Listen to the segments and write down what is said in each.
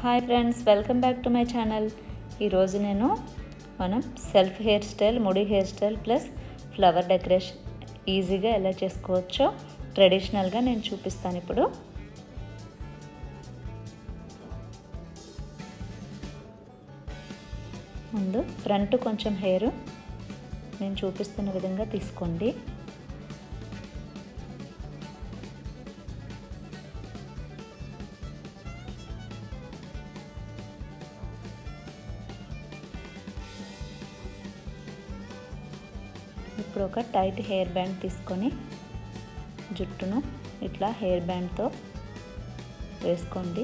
hi friends welcome back to my channel ఈరోజు నేను మనం సెల్ఫ్ హెయిర్ స్టైల్ ముడి hair style plus flower decoration ఈజీగా ఎలా చేసుకోవచ్చో ట్రెడిషనల్గా నేను చూపిస్తాను ఇప్పుడు ముందు ఫ్రంట్ కొంచెం హెయిర్ నేను చూపిస్తున్న విధంగా తీసుకోండి ఇప్పుడు ఒక టైట్ హెయిర్ బ్యాండ్ తీసుకొని జుట్టును ఇట్లా హెయిర్ బ్యాండ్తో వేసుకోండి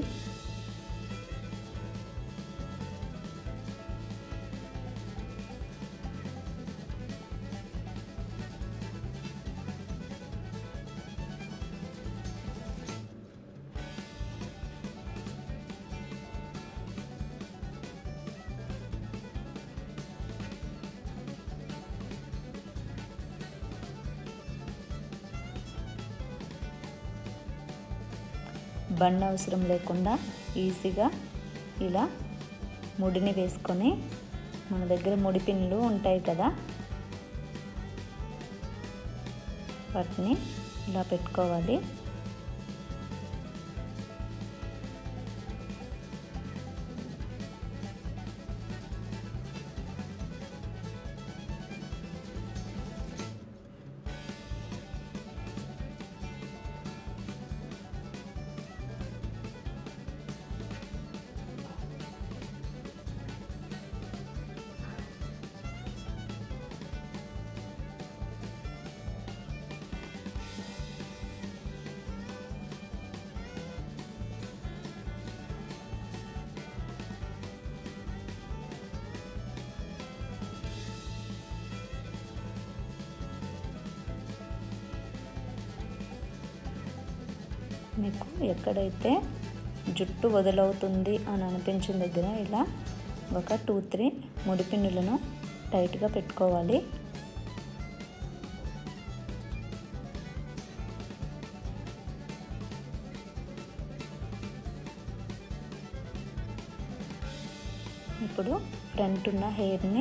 బండ అవసరం లేకుండా ఈజీగా ఇలా ముడిని వేసుకొని మన దగ్గర ముడి పిన్నులు ఉంటాయి కదా వాటిని ఇలా పెట్టుకోవాలి మీకు ఎక్కడైతే జుట్టు వదులవుతుంది అని అనిపించిన దగ్గర ఇలా ఒక టూ త్రీ ముడిపిన్నులను టైట్గా పెట్టుకోవాలి ఇప్పుడు ఫ్రంట్ ఉన్న హెయిర్ని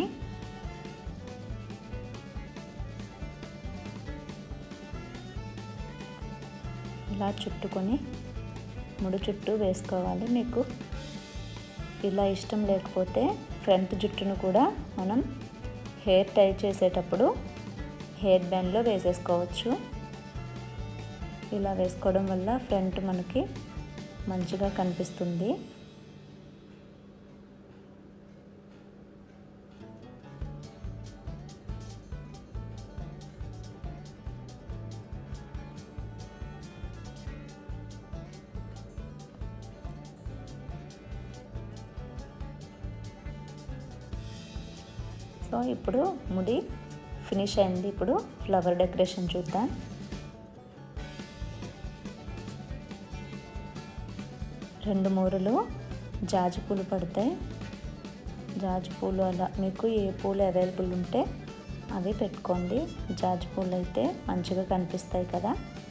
ఇలా చుట్టుకొని ముడి చుట్టూ వేసుకోవాలి మీకు ఇలా ఇష్టం లేకపోతే ఫ్రంట్ జుట్టును కూడా మనం హెయిర్ టై చేసేటప్పుడు హెయిర్ బ్యాండ్లో వేసేసుకోవచ్చు ఇలా వేసుకోవడం వల్ల ఫ్రంట్ మనకి మంచిగా కనిపిస్తుంది సో ఇప్పుడు ముడి ఫినిష్ అయింది ఇప్పుడు ఫ్లవర్ డెకరేషన్ చూద్దాం రెండు మూరలు జాజి పూలు పడతాయి జాజి పూలు అలా మీకు ఏ పూలు అవైలబుల్ ఉంటే అవి పెట్టుకోండి జాజి పూలు అయితే మంచిగా కనిపిస్తాయి కదా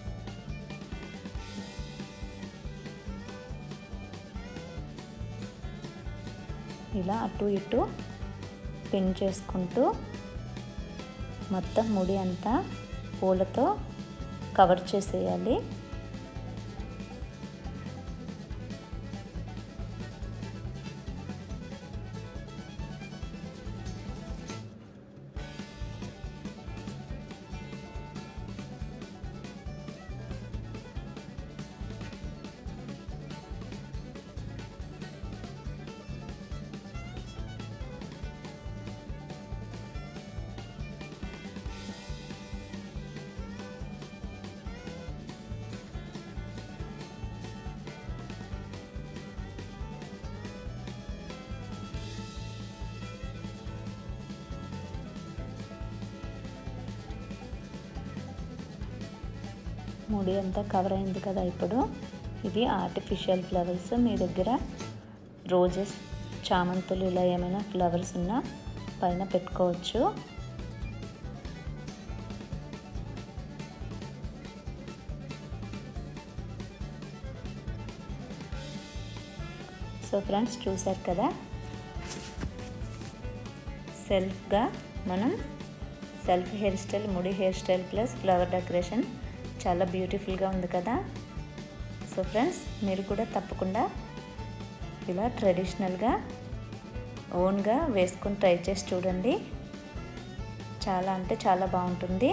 ఇలా అటు ఇటు పిన్ చేసుకుంటూ మొత్తం ముడి అంతా పూలతో కవర్ చేసేయాలి ముడి అంతా కవర్ అయింది కదా ఇప్పుడు ఇవి ఆర్టిఫిషియల్ ఫ్లవర్స్ మీ దగ్గర రోజెస్ చామంతులు ఇలా ఏమైనా ఫ్లవర్స్ ఉన్నా పైన పెట్టుకోవచ్చు సో సో ఫ్రెండ్స్ చూసారు కదా సెల్ఫ్గా మనం సెల్ఫ్ హెయిర్ స్టైల్ ముడి hair style plus flower decoration చాలా బ్యూటిఫుల్గా ఉంది కదా సో ఫ్రెండ్స్ మీరు కూడా తప్పకుండా ఇలా ట్రెడిషనల్గా ఓన్గా వేసుకొని ట్రై చేసి చూడండి చాలా అంటే చాలా బాగుంటుంది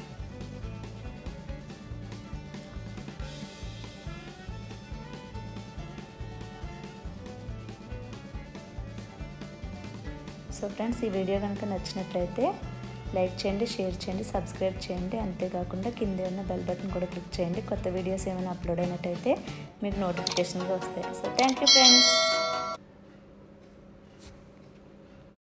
సో ఫ్రెండ్స్ ఈ వీడియో కనుక నచ్చినట్లయితే లైక్ చేయండి షేర్ చేయండి సబ్స్క్రైబ్ చేయండి అంతేకాకుండా కింద ఉన్న బెల్ బటన్ కూడా క్లిక్ చేయండి కొత్త వీడియోస్ ఏమైనా అప్లోడ్ అయినట్టయితే మీకు నోటిఫికేషన్గా వస్తాయి సో థ్యాంక్ యూ ఫ్రెండ్స్